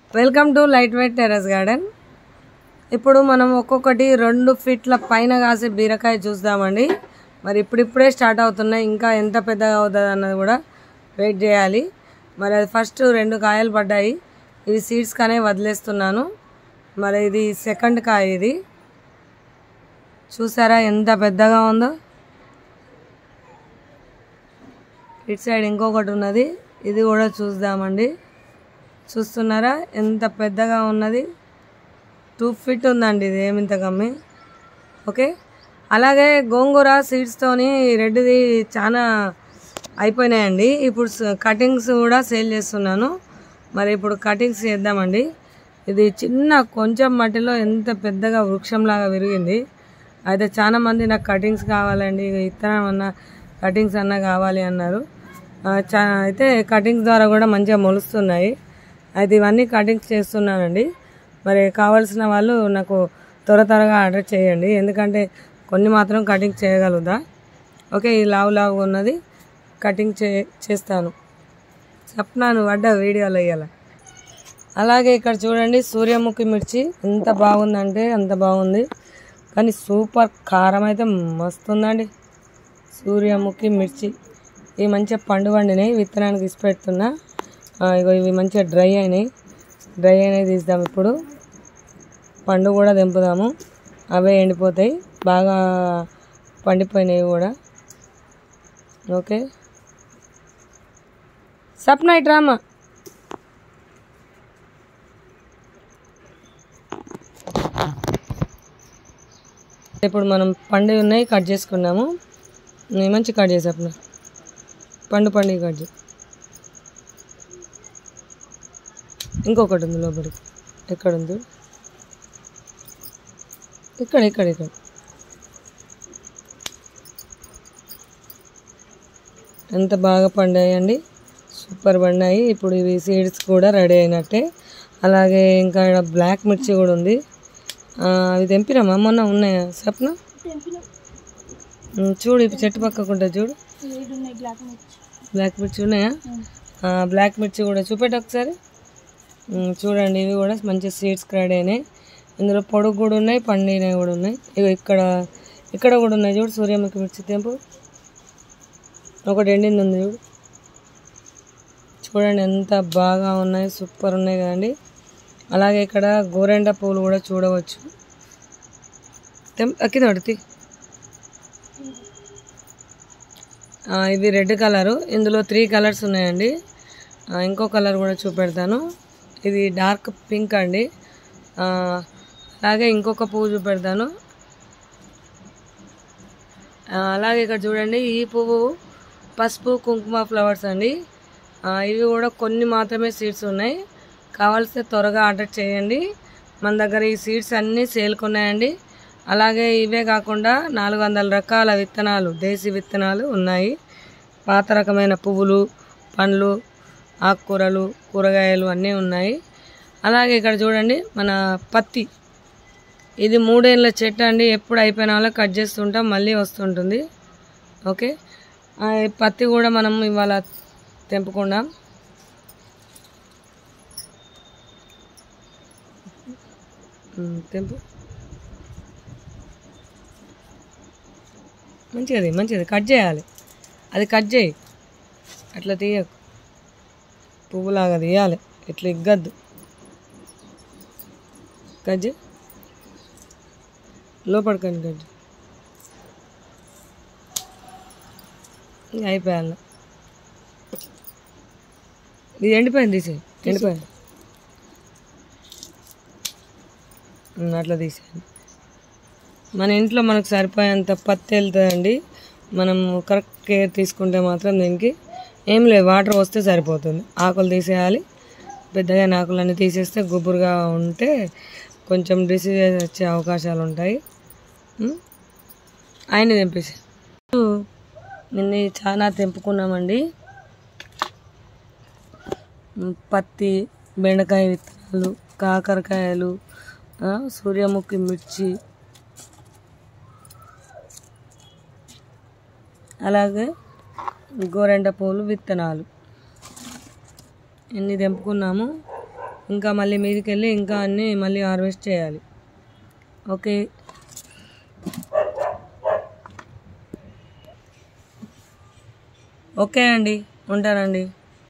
welcome to light weight terrace garden ఇప్పుడు మనం ఒక్కొక్కటి రెండు ఫీట్ల పైన కాసే బీరకాయ చూద్దామండి మరి ఇప్పుడిప్పుడే స్టార్ట్ అవుతున్నాయి ఇంకా ఎంత పెద్దగా అవుతుంది అన్నది కూడా వెయిట్ చేయాలి మరి అది ఫస్ట్ రెండు కాయలు పడ్డాయి ఇవి సీడ్స్ కానీ వదిలేస్తున్నాను మరి ఇది సెకండ్ కాయ ఇది చూసారా ఎంత పెద్దగా ఉందో ఇటు సైడ్ ఇంకొకటి ఉన్నది ఇది కూడా చూద్దామండి చూస్తున్నారా ఎంత పెద్దగా ఉన్నది టూ ఫీట్ ఉందండి ఇది ఏమింత కమ్మి ఓకే అలాగే గోంగూర సీడ్స్తోని రెడ్ది చాలా అయిపోయినాయండి ఇప్పుడు కటింగ్స్ కూడా సేల్ చేస్తున్నాను మరి ఇప్పుడు కటింగ్స్ చేద్దామండి ఇది చిన్న కొంచెం మట్టిలో ఎంత పెద్దగా వృక్షంలాగా విరిగింది అయితే చాలా మంది నాకు కటింగ్స్ కావాలండి ఇత్తనం అన్న కటింగ్స్ అన్న కావాలి అన్నారు ఆ, చా అయితే కటింగ్స్ ద్వారా కూడా మంచిగా మొలుస్తున్నాయి అయితే ఇవన్నీ కటింగ్స్ చేస్తున్నానండి మరి కావాల్సిన వాళ్ళు నాకు త్వర త్వరగా ఆర్డర్ చేయండి ఎందుకంటే కొన్ని మాత్రం కటింగ్ చేయగలుగుతా ఓకే ఈ లావు లావు ఉన్నది కటింగ్ చే చేస్తాను చెప్తున్నాను పడ్డ వీడియోలో ఇవాళ అలాగే ఇక్కడ చూడండి సూర్యముఖి మిర్చి ఎంత బాగుందంటే అంత బాగుంది కానీ సూపర్ కారం అయితే మస్తు ఉందండి సూర్యముఖి మిర్చి ఇవి మంచిగా పండు పండినాయి విత్తనానికి ఇసి పెడుతున్నా ఆ, ఇగో ఇవి మంచిగా డ్రై అయినాయి డ్రై అయినాయి తీద్దాం ఇప్పుడు పండు కూడా తెంపుదాము అవే ఎండిపోతాయి బాగా పండిపోయినాయి కూడా ఓకే సప్న ఇట్రామా ఇప్పుడు మనం పండు ఉన్నాయి కట్ చేసుకున్నాము ఇవి మంచి కట్ చేసి సప్న పండు పండు కట్ చేయి ఇంకొకటి ఉంది లోపలికి ఎక్కడ ఉంది ఇక్కడ ఇక్కడ ఇక్కడ ఎంత బాగా పండాయండి సూపర్ పండాయి ఇప్పుడు ఇవి సీడ్స్ కూడా రెడీ అయినట్టే అలాగే ఇంకా ఇక్కడ బ్లాక్ మిర్చి కూడా ఉంది ఆ, అవి తెంపినామా మొన్న ఉన్నాయా సప్న ఉమ్, చూడు ఇప్పుడు చెట్టు పక్కకుంటా చూడు బ్లాక్ మిర్చి ఉన్నాయా ఆ, బ్లాక్ మిర్చి కూడా చూపెట్టు ఒకసారి ఉమ్, చూడండి ఇవి కూడా మంచి సీడ్స్ రెడీ అయినాయి ఇందులో పొడుగు కూడా ఉన్నాయి పండినవి కూడా ఉన్నాయి ఇక ఇక్కడ ఇక్కడ కూడా ఉన్నాయి చూడు సూర్యముఖి మిర్చి తెంపు ఒకటి ఎండింది ఉంది చూడు చూడండి ఎంత బాగా ఉన్నాయి సూపర్ ఉన్నాయి కదండి అలాగే ఇక్కడ గోరెండ పూలు కూడా చూడవచ్చు తెం కింద పడితే ఇది రెడ్ కలరు ఇందులో త్రీ కలర్స్ ఉన్నాయండి ఆ, ఇంకో కలర్ కూడా చూపెడతాను ఇది డార్క్ పింక్ అండి ఆ, అలాగే ఇంకొక పువ్వు చూపెడతాను ఆ, అలాగే ఇక్కడ చూడండి ఈ పువ్వు పసుపు కుంకుమ ఫ్లవర్స్ అండి ఆ, ఇవి కూడా కొన్ని మాత్రమే సీడ్స్ ఉన్నాయి కావాల్సిన త్వరగా ఆర్డర్ చేయండి మన దగ్గర ఈ సీడ్స్ అన్నీ సేల్కి ఉన్నాయండి అలాగే ఇవే కాకుండా నాలుగు వందల రకాల విత్తనాలు దేశీ విత్తనాలు ఉన్నాయి పాత రకమైన పువ్వులు పండ్లు ఆకుకూరలు కూరగాయలు అన్నీ ఉన్నాయి అలాగే ఇక్కడ చూడండి మన పత్తి ఇది మూడేళ్ళ చెట్టు అండి ఎప్పుడు అయిపోయిన వాళ్ళ కట్ చేస్తుంటాం మళ్ళీ వస్తుంటుంది ఓకే ఆ, ఈ పత్తి కూడా మనం ఇవాళ తెంపుకుందాం ఉమ్, తెంపు మంచిది మంచిది కట్ చేయాలి అది కట్ చేయి అట్లా తీయకు పువ్వులాగా తీయాలి ఇట్లా ఇగ్గద్దు కట్ చేయి లోపడికండి కట్ చేయి ఇంకా అయిపోయాలి ఇది ఎండిపోయింది తీసి ఎండిపోయింది ఉమ్, అట్లా తీసేయండి మన ఇంట్లో మనకు సరిపోయేంత పత్తి వెళ్తుందండి మనం కరెక్ట్ కేర్ తీసుకుంటే మాత్రం దీనికి ఏం లేదు వాటర్ వస్తే సరిపోతుంది ఆకులు తీసేయాలి పెద్దగా ఆకులన్నీ తీసేస్తే గుబురుగా ఉంటే కొంచెం డిసీజ్ వచ్చే అవకాశాలు ఉంటాయి ఉమ్, ఆయన తెంపేసి నిన్న చాలా తెంపుకున్నామండి ఉమ్, పత్తి బెండకాయ విత్తనాలు కాకరకాయలు ఆ, సూర్యముఖి మిర్చి అలాగే గోరెంట పూలు విత్తనాలు ఎన్ని తెంపుకున్నాము ఇంకా మళ్ళీ మీదకి వెళ్ళి ఇంకా అన్నీ మళ్ళీ హార్వెస్ట్ చేయాలి ఓకే ఓకే అండి ఉంటానండి